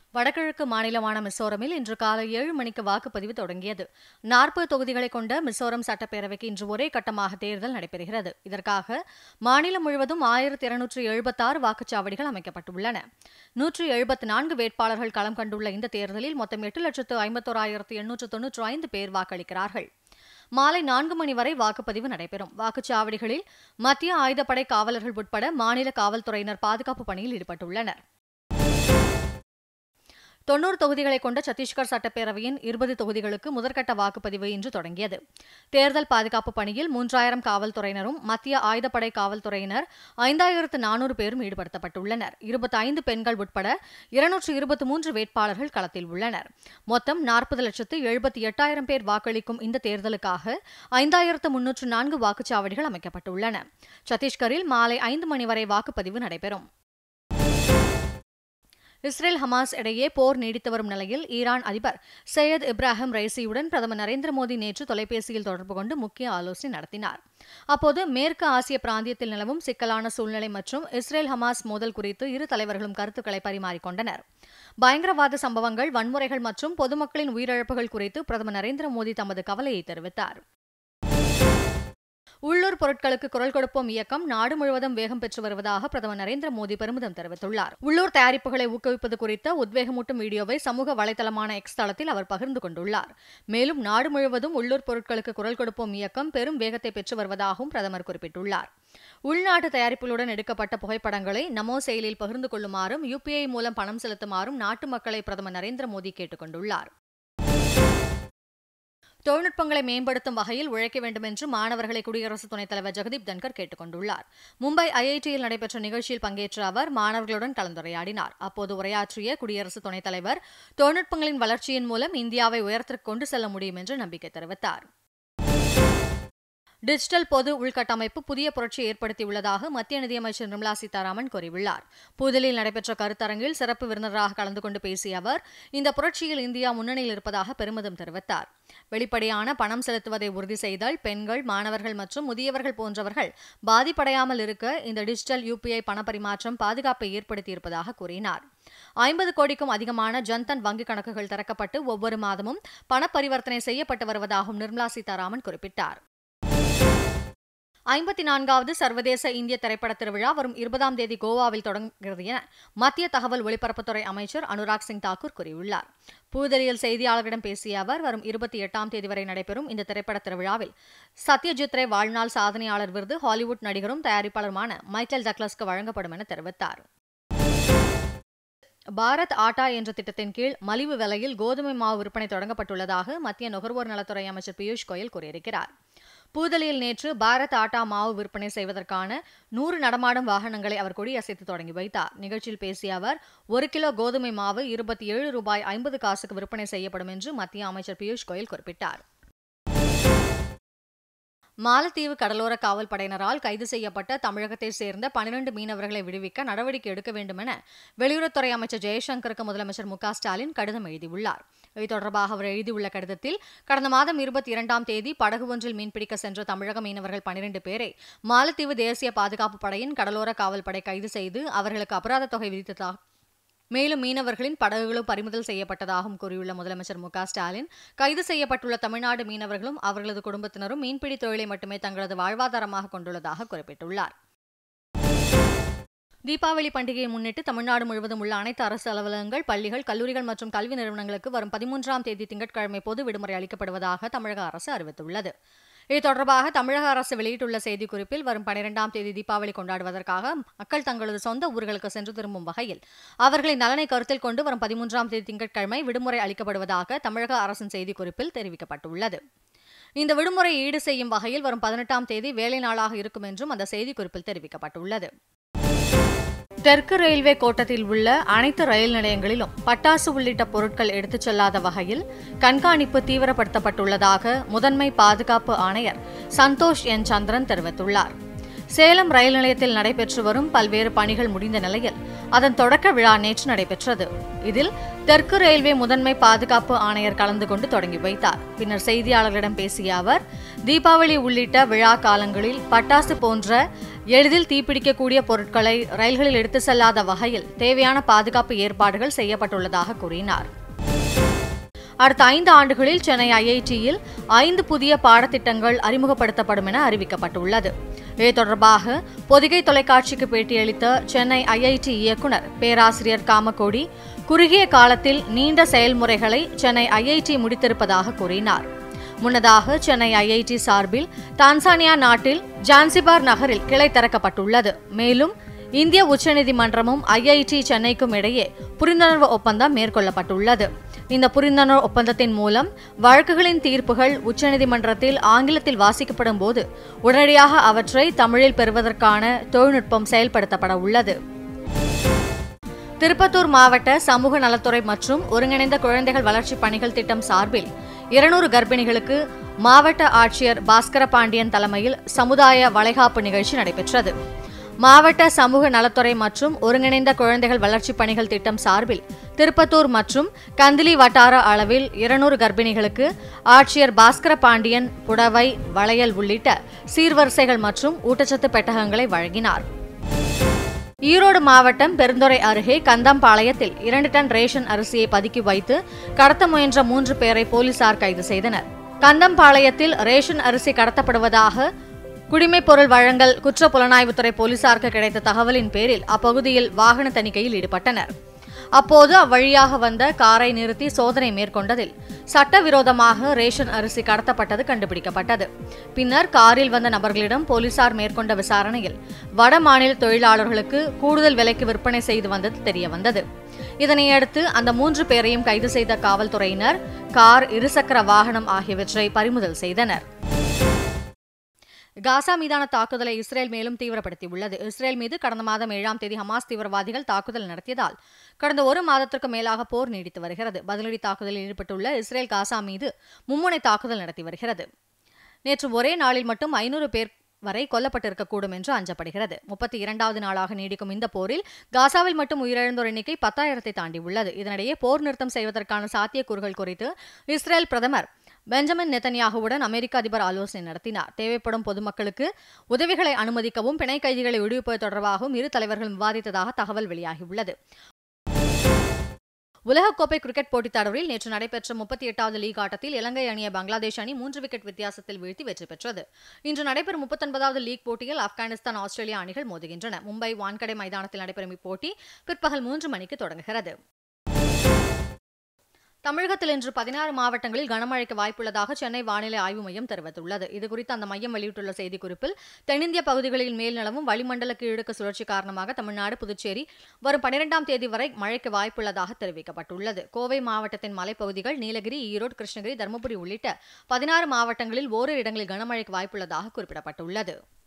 வடகிழக்கு மாநிலமான மிசோரமில் இன்று காலை ஏழு மணிக்கு வாக்குப்பதிவு தொடங்கியது நாற்பது தொகுதிகளை கொண்ட மிசோரம் சட்டப்பேரவைக்கு இன்று ஒரே கட்டமாக தேர்தல் நடைபெறுகிறது இதற்காக மாநிலம் முழுவதும் ஆயிரத்தி இருநூற்று எழுபத்தாறு வாக்குச்சாவடிகள் அமைக்கப்பட்டுள்ளன நூற்று எழுபத்தி நான்கு வேட்பாளர்கள் களம் கண்டுள்ள இந்த தேர்தலில் மொத்தம் எட்டு லட்சத்து ஐம்பத்தோராயிரத்து எண்ணூற்று தொன்னூற்று ஐந்து பேர் வாக்களிக்கிறார்கள் மாலை நான்கு மணி வரை வாக்குப்பதிவு நடைபெறும் வாக்குச்சாவடிகளில் மத்திய ஆயுதப்படை காவலர்கள் உட்பட மாநில காவல்துறையினர் பாதுகாப்பு பணியில் ஈடுபட்டுள்ளனர் தொன்னூறு தொகுதிகளை கொண்ட சத்தீஸ்கர் சட்டப்பேரவையின் இருபது தொகுதிகளுக்கு முதற்கட்ட வாக்குப்பதிவு இன்று தொடங்கியது தேர்தல் பாதுகாப்பு பணியில் மூன்றாயிரம் காவல்துறையினரும் மத்திய ஆயுதப்படை காவல்துறையினர் ஐந்தாயிரத்து நானூறு பேரும் ஈடுபடுத்தப்பட்டுள்ளனர் இருபத்தைந்து பெண்கள் உட்பட இருநூற்று இருபத்தி மூன்று வேட்பாளர்கள் களத்தில் உள்ளனர் மொத்தம் நாற்பது லட்சத்து எழுபத்தி எட்டாயிரம் பேர் வாக்களிக்கும் இந்த தேர்தலுக்காக ஐந்தாயிரத்து முன்னூற்று நான்கு வாக்குச்சாவடிகள் அமைக்கப்பட்டுள்ளன சத்தீஸ்கரில் மாலை ஐந்து மணி வரை வாக்குப்பதிவு நடைபெறும் இஸ்ரேல் ஹமாஸ் இடையே போர் நீடித்து வரும் நிலையில் ஈரான் அதிபர் சையத் இப்ராஹிம் ரைசியுடன் பிரதமர் நரேந்திர மோடி நேற்று தொலைபேசியில் தொடர்பு கொண்டு முக்கிய ஆலோசனை நடத்தினார் அப்போது மேற்கு ஆசிய பிராந்தியத்தில் நிலவும் சிக்கலான சூழ்நிலை மற்றும் இஸ்ரேல் ஹமாஸ் மோதல் குறித்து இரு தலைவர்களும் கருத்துக்களை பரிமாறிக்கொண்டனர் பயங்கரவாத சம்பவங்கள் வன்முறைகள் மற்றும் பொதுமக்களின் உயிரிழப்புகள் குறித்து பிரதமர் நரேந்திர மோடி தமது கவலையை தெரிவித்தார் உள்ளூர் பொருட்களுக்கு குரல் கொடுப்போம் இயக்கம் நாடு முழுவதும் வேகம் பெற்று வருவதாக பிரதமர் நரேந்திர மோடி பெருமிதம் தெரிவித்துள்ளார் உள்ளூர் தயாரிப்புகளை ஊக்குவிப்பது குறித்த உத்வேகமூட்டும் வீடியோவை சமூக வலைதளமான எக்ஸ் தளத்தில் அவர் பகிர்ந்து கொண்டுள்ளார் மேலும் நாடு முழுவதும் உள்ளூர் பொருட்களுக்கு குரல் கொடுப்போம் இயக்கம் பெரும் வேகத்தை பெற்று வருவதாகவும் பிரதமர் குறிப்பிட்டுள்ளார் உள்நாட்டு தயாரிப்புகளுடன் எடுக்கப்பட்ட புகைப்படங்களை நமோ செயலில் பகிர்ந்து கொள்ளுமாறும் யுபிஐ மூலம் பணம் செலுத்துமாறும் நாட்டு மக்களை பிரதமர் நரேந்திர மோடி கேட்டுக் கொண்டுள்ளார் தொழில்நுட்பங்களை மேம்படுத்தும் வகையில் உழைக்க வேண்டும் என்று மாணவர்களை குடியரசு துணைத் தலைவர் ஜெகதீப் தன்கர் கேட்டுக் கொண்டுள்ளார் மும்பை ஐஐடியில் நடைபெற்ற நிகழ்ச்சியில் பங்கேற்ற அவர் மாணவர்களுடன் கலந்துரையாடினார் அப்போது உரையாற்றிய குடியரசு துணைத் தலைவர் தொழில்நுட்பங்களின் வளர்ச்சியின் மூலம் இந்தியாவை உயரத்திற்கு கொண்டு செல்ல முடியும் என்று நம்பிக்கை தெரிவித்தார் டிஜிட்டல் பொது உள்கட்டமைப்பு புதிய புரட்சியை ஏற்படுத்தியுள்ளதாக மத்திய நிதியமைச்சர் நிர்மலா சீதாராமன் கூறியுள்ளார் புதுதில்லியில் நடைபெற்ற கருத்தரங்கில் சிறப்பு விருந்தினராக கலந்து கொண்டு பேசிய அவர் இந்த புரட்சியில் இந்தியா முன்னணியில் இருப்பதாக பெருமிதம் தெரிவித்தார் வெளிப்படையான பணம் செலுத்துவதை உறுதி செய்தல் பெண்கள் மாணவர்கள் மற்றும் முதியவர்கள் போன்றவர்கள் பாதிப்படையாமல் இருக்க இந்த டிஜிட்டல் யுபிஐ பணப்பரிமாற்றம் பாதுகாப்பை ஏற்படுத்தியிருப்பதாக கூறினார் ஐம்பது கோடிக்கும் அதிகமான ஜன்தன் வங்கிக் கணக்குகள் திறக்கப்பட்டு ஒவ்வொரு மாதமும் பணப்பரிவர்த்தனை செய்யப்பட்டு வருவதாகவும் நிர்மலா சீதாராமன் குறிப்பிட்டார் ஐம்பத்தி நான்காவது சர்வதேச இந்திய திரைப்பட திருவிழா வரும் இருபதாம் தேதி கோவாவில் தொடங்குகிறது என மத்திய தகவல் ஒலிபரப்புத்துறை அமைச்சர் அனுராக் சிங் தாக்கூர் கூறியுள்ளார் புதுதில்லியில் செய்தியாளர்களிடம் பேசிய அவர் வரும் இருபத்தி எட்டாம் தேதி வரை நடைபெறும் இந்த திரைப்பட திருவிழாவில் சத்யஜித் ரே வாழ்நாள் சாதனையாளர் விருது ஹாலிவுட் நடிகரும் தயாரிப்பாளருமான மைக்கேல் டக்லஸ்க்கு வழங்கப்படும் என தெரிவித்தார் பாரத் ஆட்டா என்ற திட்டத்தின் கீழ் மலிவு விலையில் கோதுமை மாவு விற்பனை தொடங்கப்பட்டுள்ளதாக மத்திய நுகர்வோர் நலத்துறை அமைச்சர் பியூஷ் கோயல் கூறியிருக்கிறார் புதுதில்லியில் நேற்று பாரத் ஆட்டா மாவு விற்பனை செய்வதற்கான நூறு நடமாடும் வாகனங்களை அவர் கொடியசைத்து தொடங்கி வைத்தார் நிகழ்ச்சியில் பேசிய அவர் ஒரு கிலோ கோதுமை மாவு இருபத்தி ஏழு ரூபாய் ஐம்பது காசுக்கு விற்பனை செய்யப்படும் என்று மத்திய அமைச்சர் பியூஷ் கோயல் குறிப்பிட்டார் மாலத்தீவு கடலோர காவல் படையினரால் கைது செய்யப்பட்ட தமிழகத்தைச் சேர்ந்த பனிரண்டு மீனவர்களை விடுவிக்க நடவடிக்கை எடுக்க வேண்டும் என வெளியுறவுத்துறை அமைச்சர் ஜெயசங்கருக்கு முதலமைச்சர் மு ஸ்டாலின் கடிதம் எழுதியுள்ளார் இது தொடர்பாக அவர் எழுதியுள்ள கடிதத்தில் கடந்த மாதம் இருபத்தி இரண்டாம் தேதி படகு ஒன்றில் மீன்பிடிக்க சென்ற தமிழக மீனவர்கள் பனிரெண்டு பேரை மாலத்தீவு தேசிய பாதுகாப்பு படையின் கடலோர காவல் படை கைது செய்து அவர்களுக்கு அபராத தொகை விதித்ததாக மேலும் மீனவர்களின் படகுகளும் பறிமுதல் செய்யப்பட்டதாகவும் கூறியுள்ள முதலமைச்சர் மு ஸ்டாலின் கைது செய்யப்பட்டுள்ள தமிழ்நாடு மீனவர்களும் அவர்களது குடும்பத்தினரும் மீன்பிடி தொழிலை மட்டுமே தங்களது வாழ்வாதாரமாக கொண்டுள்ளதாக குறிப்பிட்டுள்ளார் தீபாவளி பண்டிகையை முன்னிட்டு தமிழ்நாடு முழுவதும் உள்ள அனைத்து அரசு அலுவலகங்கள் பள்ளிகள் கல்லூரிகள் மற்றும் கல்வி நிறுவனங்களுக்கு வரும் பதிமூன்றாம் தேதி திங்கட்கிழமை பொது விடுமுறை அளிக்கப்படுவதாக தமிழக அரசு அறிவித்துள்ளது இது தொடர்பாக தமிழக அரசு வெளியிட்டுள்ள செய்திக்குறிப்பில் வரும் பனிரெண்டாம் தேதி தீபாவளி கொண்டாடுவதற்காக மக்கள் தங்களது சொந்த ஊர்களுக்கு சென்று திரும்பும் வகையில் அவர்களின் நலனை கருத்தில் கொண்டு வரும் பதிமூன்றாம் தேதி திங்கட்கிழமை விடுமுறை அளிக்கப்படுவதாக தமிழக அரசின் செய்திக்குறிப்பில் தெரிவிக்கப்பட்டுள்ளது இந்த விடுமுறை ஈடு செய்யும் வகையில் வரும் பதினெட்டாம் தேதி வேலை நாளாக இருக்கும் என்றும் அந்த செய்திக்குறிப்பில் தெரிவிக்கப்பட்டுள்ளது தெற்கு ரயில்வே கோட்டத்தில் உள்ள அனைத்து ரயில் நிலையங்களிலும் பட்டாசு உள்ளிட்ட பொருட்கள் எடுத்துச் செல்லாத வகையில் கண்காணிப்பு தீவிரப்படுத்தப்பட்டுள்ளதாக முதன்மை பாதுகாப்பு ஆணையர் சந்தோஷ் என் சந்திரன் தெரிவித்துள்ளார் சேலம் ரயில் நிலையத்தில் நடைபெற்று வரும் பல்வேறு பணிகள் முடிந்த நிலையில் அதன் தொடக்க விழா நேற்று நடைபெற்றது இதில் தெற்கு ரயில்வே முதன்மை பாதுகாப்பு ஆணையர் கலந்து கொண்டு தொடங்கி வைத்தார் பின்னர் செய்தியாளர்களிடம் பேசிய அவர் தீபாவளி உள்ளிட்ட விழா காலங்களில் பட்டாசு போன்ற எளிதில் தீப்பிடிக்கக்கூடிய பொருட்களை ரயில்களில் எடுத்து செல்லாத வகையில் தேவையான பாதுகாப்பு ஏற்பாடுகள் செய்யப்பட்டுள்ளதாக கூறினார் அடுத்த ஐந்து ஆண்டுகளில் சென்னை ஐஐடியில் ஐந்து புதிய பாடத்திட்டங்கள் அறிமுகப்படுத்தப்படும் என அறிவிக்கப்பட்டுள்ளது இது தொடர்பாக பொதிகை தொலைக்காட்சிக்கு பேட்டியளித்த சென்னை ஐஐடி இயக்குனர் பேராசிரியர் காமகோடி குறுகிய காலத்தில் நீண்ட செயல்முறைகளை சென்னை ஐஐடி முடித்திருப்பதாக கூறினார் முன்னதாக சென்னை ஐஐடி சார்பில் தான்சானியா நாட்டில் ஜான்சிபார் நகரில் கிளை திறக்கப்பட்டுள்ளது மேலும் இந்திய உச்சநீதிமன்றமும் ஐஐடி சென்னைக்கும் இடையே புரிந்துணர்வு ஒப்பந்தம் மேற்கொள்ளப்பட்டுள்ளது இந்த புரிந்துணர்வு ஒப்பந்தத்தின் மூலம் வழக்குகளின் தீர்ப்புகள் உச்சநீதிமன்றத்தில் ஆங்கிலத்தில் வாசிக்கப்படும் போது உடனடியாக அவற்றை தமிழில் பெறுவதற்கான தொழில்நுட்பம் செயல்படுத்தப்பட உள்ளது திருப்பத்தூர் மாவட்ட சமூக நலத்துறை மற்றும் ஒருங்கிணைந்த குழந்தைகள் வளர்ச்சி பணிகள் திட்டம் சார்பில் இருநூறு கர்ப்பிணிகளுக்கு மாவட்ட ஆட்சியர் பாஸ்கர பாண்டியன் தலைமையில் சமுதாய வளைகாப்பு நிகழ்ச்சி நடைபெற்றது மாவட்ட சமூக நலத்துறை மற்றும் ஒருங்கிணைந்த குழந்தைகள் வளர்ச்சி பணிகள் திட்டம் சார்பில் திருப்பத்தூர் மற்றும் கந்திலி வட்டார அளவில் இருநூறு கர்ப்பிணிகளுக்கு ஆட்சியர் பாஸ்கர பாண்டியன் புடவை வளையல் உள்ளிட்ட சீர்வரிசைகள் மற்றும் ஊட்டச்சத்து பெட்டகங்களை வழங்கினார் ஈரோடு மாவட்டம் பெருந்துறை அருகே கந்தம்பாளையத்தில் இரண்டு டன் ரேஷன் அரிசியை பதுக்கி வைத்து கடத்த முயன்ற மூன்று பேரை போலீசார் கைது செய்தனர் கந்தம்பாளையத்தில் ரேஷன் அரிசி கடத்தப்படுவதாக குடிமைப் பொருள் வழங்கல் குற்ற புலனாய்வுத்துறை போலீசாருக்கு கிடைத்த தகவலின் பேரில் அப்பகுதியில் வாகன தணிக்கையில் ஈடுபட்டனர் அப்போது அவ்வழியாக வந்த காரை நிறுத்தி சோதனை மேற்கொண்டதில் சட்டவிரோதமாக ரேஷன் அரிசி கடத்தப்பட்டது கண்டுபிடிக்கப்பட்டது பின்னர் காரில் வந்த நபர்களிடம் போலீசார் மேற்கொண்ட விசாரணையில் வட மாநில தொழிலாளர்களுக்கு கூடுதல் விலைக்கு விற்பனை செய்து வந்தது தெரியவந்தது இதனையடுத்து அந்த மூன்று பேரையும் கைது செய்த காவல்துறையினர் கார் இருசக்கர வாகனம் ஆகியவற்றை பறிமுதல் செய்தனர் காசா மீதான தாக்குதலை இஸ்ரேல் மேலும் தீவிரப்படுத்தியுள்ளது இஸ்ரேல் மீது கடந்த மாதம் ஏழாம் தேதி ஹமாஸ் தீவிரவாதிகள் தாக்குதல் நடத்தியதால் கடந்த ஒரு மாதத்திற்கு மேலாக போர் நீடித்து வருகிறது பதிலடி தாக்குதலில் ஈடுபட்டுள்ள இஸ்ரேல் காசா மீது மும்முனை தாக்குதல் நடத்தி வருகிறது நேற்று ஒரே நாளில் மட்டும் ஐநூறு பேர் வரை கொல்லப்பட்டிருக்கக்கூடும் என்று அஞ்சப்படுகிறது முப்பத்தி இரண்டாவது நாளாக நீடிக்கும் இந்த போரில் காசாவில் மட்டும் உயிரிழந்தோர் எண்ணிக்கை பத்தாயிரத்தை தாண்டியுள்ளது இதனிடையே போர் நிறுத்தம் செய்வதற்கான சாத்தியக்கூறுகள் குறித்து இஸ்ரேல் பிரதமர் பெஞ்சமின் நெத்தன்யாகுவுடன் அமெரிக்க அதிபர் ஆலோசனை நடத்தினார் தேவைப்படும் பொதுமக்களுக்கு உதவிகளை அனுமதிக்கவும் பிணை கைதிகளை விடுவிப்பது தொடர்பாகவும் இரு தலைவர்களும் விவாதித்ததாக தகவல் வெளியாகியுள்ளது உலகக்கோப்பை கிரிக்கெட் போட்டித் தொடரில் நேற்று நடைபெற்ற முப்பத்தி எட்டாவது லீக் ஆட்டத்தில் இலங்கை அணியை பங்களாதேஷ் அணி மூன்று விக்கெட் வித்தியாசத்தில் வீழ்த்தி வெற்றி பெற்றது இன்று நடைபெறும் முப்பத்தொன்பதாவது லீக் போட்டியில் ஆப்கானிஸ்தான் ஆஸ்திரேலியா அணிகள் மோதுகின்றன மும்பை வான்கடை மைதானத்தில் நடைபெறும் இப்போட்டி பிற்பகல் மூன்று மணிக்கு தொடங்குகிறது தமிழகத்தில் இன்று பதினாறு மாவட்டங்களில் கனமழைக்கு வாய்ப்புள்ளதாக சென்னை வானிலை ஆய்வு மையம் தெரிவித்துள்ளது இதுகுறித்து அந்த மையம் வெளியிட்டுள்ள செய்திக்குறிப்பில் தென்னிந்திய பகுதிகளில் மேல் நிலவும் வளிமண்டல கீழடுக்கு சுழற்சி காரணமாக தமிழ்நாடு புதுச்சேரி வரும் பனிரெண்டாம் தேதி வரை மழைக்கு வாய்ப்புள்ளதாக தெரிவிக்கப்பட்டுள்ளது கோவை மாவட்டத்தின் மலைப்பகுதிகள் நீலகிரி ஈரோடு கிருஷ்ணகிரி தருமபுரி உள்ளிட்ட பதினாறு மாவட்டங்களில் ஓரிரு இடங்களில் கனமழைக்கு வாய்ப்புள்ளதாக குறிப்பிடப்பட்டுள்ளது